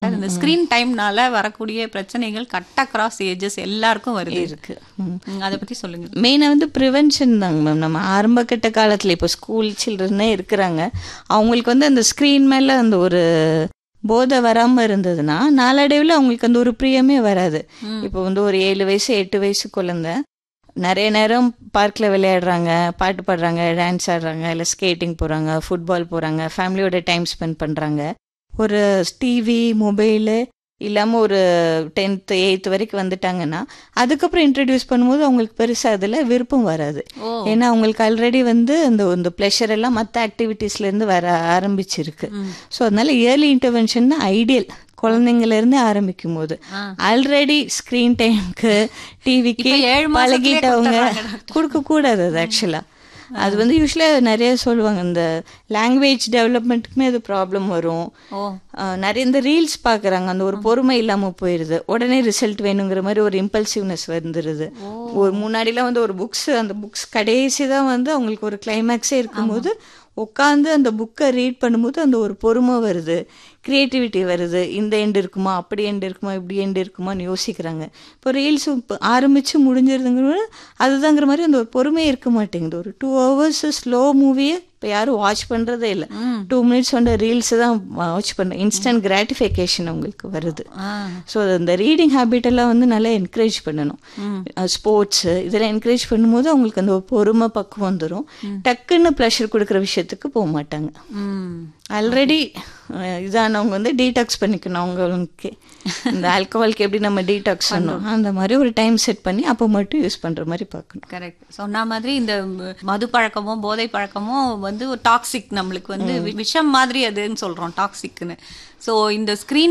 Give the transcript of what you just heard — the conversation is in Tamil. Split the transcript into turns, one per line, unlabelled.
டாக்டர் இந்த ஸ்கிரீன் டைம்னால வரக்கூடிய பிரச்சனைகள் கட் அக்ராஸ் ஏஜஸ் எல்லாருக்கும் வருது
இருக்கு ம்.
ம், அதை பத்தி சொல்லுங்க
மெயினாக வந்து ப்ரிவென்ஷன் தாங்க மேம் நம்ம ஆரம்ப கட்ட காலத்தில் இப்போ ஸ்கூல் சில்ட்ரனே இருக்கிறாங்க அவங்களுக்கு வந்து அந்த ஸ்க்ரீன் மேலே அந்த ஒரு போதை வராமல் இருந்ததுன்னா நாளடைவில் அவங்களுக்கு அந்த ஒரு பிரியமே வராது
ம்.
இப்போ வந்து ஒரு ஏழு வயசு எட்டு வயசு குழந்தை நிறைய நேரம் பார்க்கில் விளையாடுறாங்க பாட்டு பாடுறாங்க டான்ஸ் ஆடுறாங்க இல்லை ஸ்கேட்டிங் போகிறாங்க ஃபுட்பால் போகிறாங்க ஃபேமிலியோட டைம் ஸ்பெண்ட் பண்ணுறாங்க ஒரு டிவி மொபைலு இல்லாமல் ஒரு டென்த்து எயித்து வரைக்கும் வந்துட்டாங்கன்னா அதுக்கப்புறம் இன்ட்ரடியூஸ் பண்ணும்போது அவங்களுக்கு பெருசாக அதில் விருப்பம் வராது
ஓ
ஏன்னா அவங்களுக்கு ஆல்ரெடி வந்து அந்த இந்த ப்ளஷர் எல்லாம் மற்ற ஆக்டிவிட்டீஸ்லேருந்து வர ஆரம்பிச்சிருக்கு
ம்.
ஸோ அதனால இயர்லி இன்டர்வென்ஷன் ஐடியல் குழந்தைங்கலேருந்து ஆரம்பிக்கும் போது
ஆ.
ஆல்ரெடி ஸ்க்ரீன் டைம்க்கு டிவிக்கு
இப்ப ஏழு மாசத்துலயே
பழகிட்டவங்க
கொடுத்துடுறாங்க
கொடுக்க கூடாது அது ஆக்சுவலாக அது வந்து யூஸ்வலாக நிறைய சொல்லுவாங்க இந்த லாங்குவேஜ் டெவலப்மெண்ட்டுக்குமே அது ப்ராப்ளம் வரும்
ஓ
ஆஹ் நிறைய இந்த ரீல்ஸ் பார்க்குறாங்க அந்த ஒரு பொறுமை இல்லாமல் போயிடுது உடனே ரிசல்ட் வேணுங்கிற மாதிரி ஒரு இம்பல்சிவ்னஸ் வந்துடுது ஒரு முன்னாடிலாம் வந்து ஒரு புக்ஸ் அந்த புக்ஸ் கடைசி தான் வந்து அவங்களுக்கு ஒரு கிளைமேக்ஸே இருக்கும்போது உட்காந்து அந்த புக்கை ரீட் பண்ணும்போது அந்த ஒரு பொறுமை வருது க்ரியேட்டிவிட்டி வருது இந்த எண்டு இருக்குமா அப்படி எண்டு இருக்குமா இப்படி எண்டு இருக்குமான்னு யோசிக்கிறாங்க இப்போ ரீல்ஸ் ஆரம்பித்து முடிஞ்சிருதுங்கிற அதுதாங்கிற மாதிரி அந்த ஒரு பொறுமையே இருக்க மாட்டேங்குது ஒரு டூ ஹவர்ஸ் ஸ்லோ மூவியை இப்போ யாரும் வாட்ச் பண்ணுறதே இல்லை
ம்.
டூ மினிட்ஸ் வந்து ரீல்ஸ் தான் வாட்ச் பண்ண இன்ஸ்டன்ட் கிராட்டிஃபிகேஷன் அவங்களுக்கு வருது
ஆ
ஸோ இந்த ரீடிங் ஹேபிட் எல்லாம் வந்து நல்லா என்கரேஜ் பண்ணணும் ஸ்போர்ட்ஸு இதெல்லாம் என்கரேஜ் பண்ணும்போது அவங்களுக்கு அந்த ஒரு பொறுமை பக்குவம் வந்துடும் டக்குன்னு ப்ளஷர் கொடுக்குற விஷயத்துக்கு போக மாட்டாங்க
ம்
ஆல்ரெடி இதானவங்க வந்து டீடாக்ஸ் பண்ணிக்கணும் அவங்களுக்கு இந்த ஆல்கஹால்க்கு எப்படி நம்ம டீடாக்ஸ் பண்ணணும் அந்த மாதிரி ஒரு டைம் செட் பண்ணி அப்போ மட்டும் யூஸ் பண்ணுற மாதிரி பார்க்கணும்
கரெக்ட் சொன்ன மாதிரி இந்த மது பழக்கமோ போதை பழக்கமோ வந்து ஒரு டாக்ஸிக் நம்மளுக்கு வந்து விஷம் மாதிரி அதுன்னு சொல்றோம் டாக்ஸிக்னு ஸோ இந்த ஸ்கிரீன்